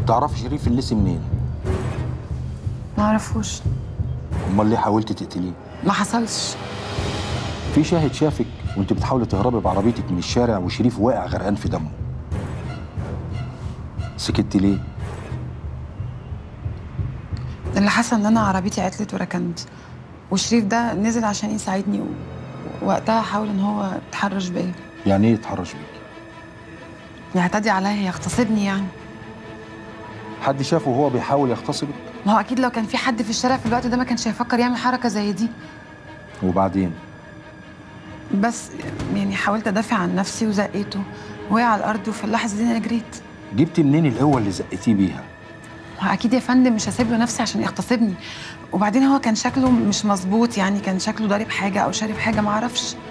تعرفي شريف الليسي منين ما اعرفوش امال ليه حاولتي تقتليه ما حصلش في شاهد شافك وانت بتحاولي تهربي بعربيتك من الشارع وشريف واقع غرقان في دمه سكتي ليه اللي حصل ان انا عربيتي عطلت وركنت وشريف ده نزل عشان يساعدني و... وقتها حاول ان هو يتحرش بيا يعني ايه يتحرش بيك يعتدي عليا يغتصبني يعني حد شافه وهو بيحاول يغتصبك ما هو اكيد لو كان في حد في الشارع في الوقت ده ما كانش هيفكر يعمل حركه زي دي وبعدين بس يعني حاولت ادافع عن نفسي وزقيته وقع على الارض وفي اللحظه دي انا جريت جبتي منين القوه اللي زقتيه بيها ما هو اكيد يا فندم مش هسيب له نفسي عشان يغتصبني وبعدين هو كان شكله مش مظبوط يعني كان شكله ضارب حاجه او شارب حاجه ما اعرفش